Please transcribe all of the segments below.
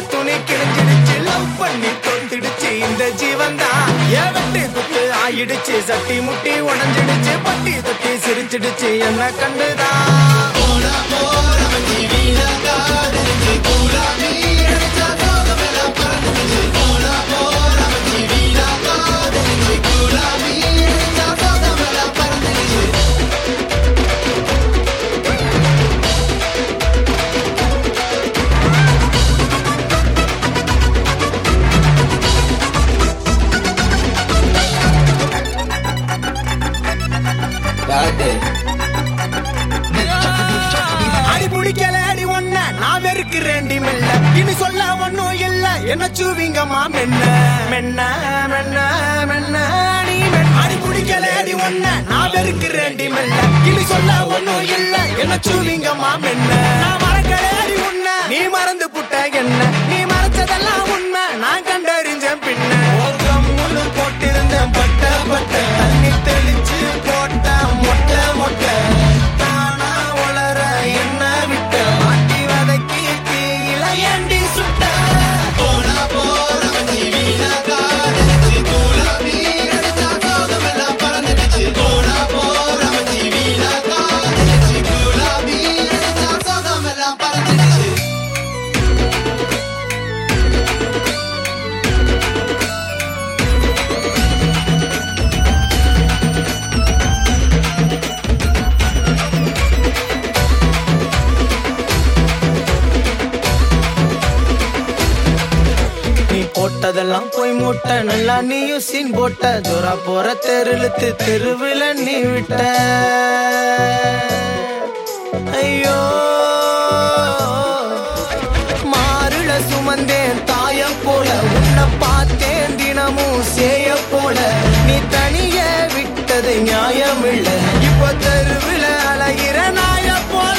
துணி கிழிஞ்சிடுச்சு லவ் பண்ணி தொத்திடுச்சு இந்த ஜீவன் தான் ஏவட்டு குத்து ஆயிடுச்சு சட்டி முட்டி உடஞ்சிடுச்சு பட்டி தொட்டி சிரிச்சிடுச்சு என்ன கண்டுதான் அடி பிடிக்கல அடி ஒண்ண நான் வெறுக்கிறேன்டி மெல்ல இனி சொல்ல ஒண்ணும் இல்ல என்ன சூவிங்கம்மா மென்ன மென்ன மென்ன மென்ன நீ மென்ன. அடி பிடிக்கல அடி ஒண்ண நான் வெறுக்கிறேன்டி மெல்ல இனி சொல்ல ஒண்ணும் இல்ல என்ன சூவிங்கம்மா மென்ன நான் மறக்கல அடி உன்ன நீ மறந்து புட்ட என்ன நீ மறைச்சதெல்லாம் உண்மை நான் கண்டறிஞ்சேன் பின்ன ஒரு கம்முன்னு போட்டிருந்தேன் பட்ட பட்ட தண்ணி தெளிச்சு போட்ட மொட்டை மொட்டை தானா வளர என்ன விட்ட மாட்டி வதக்கி தீயில ஏண்டி சுட்ட நீ போட்டதெல்லாம் போய் மூட்ட நல்லா நீயும் சீன் போட்ட ஜோரா போற தெருளுத்து தெருவில் நீ விட்ட ஐயோ மாறுல சுமந்தேன் தாய போல உன்னை பார்த்தேன் தினமும் சேய போல நீ தனிய விட்டது நியாயமில்ல இப்ப தெருவில் அழகிற நாய போல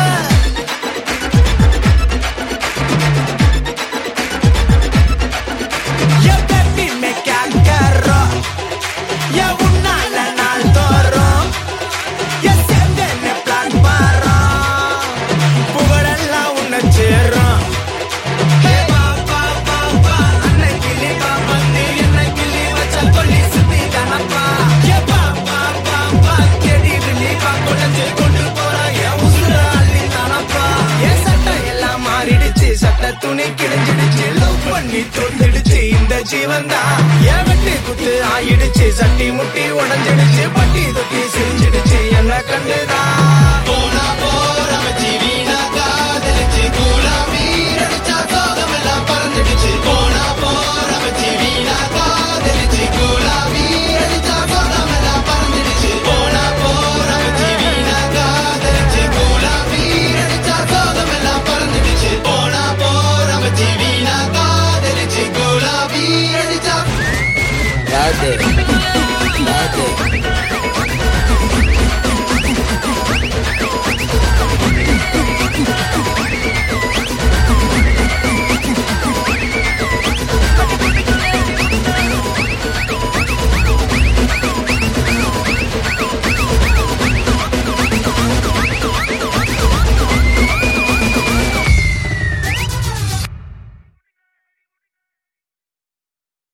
ये बेटी मैं क्या कर रहा ये उन्नाल नाल तोरो ये செந்தன பிளான் பாரா புகழெல்லாம் உன்னை சேரும் ஹே பாப்பா பாப்பா அன்னை கிளி பாப்பா நீ என்ன கிளி வச்ச கொல்லி சுத்தி தானப்பா ஏ பாப்பா பாப்பா செடி கிளி பாக்கொள்ளச்சு கொண்டு போற என் உசுர அள்ளி தானப்பா என் சட்டை எல்லாம் மாறிடுச்சு சட்டை துணி கிழிஞ்சிடுச்சு லவ் பண்ணி தொந்திடுச்சு இந்த ஜீவன் தான் என் வெட்டி குத்து ஆயிடுச்சு சட்டி முட்டி உடஞ்சிடுச்சு பட்டி தொட்டி சிரிஞ்சிடுச்சு என்ன கண்டுதான் யாரு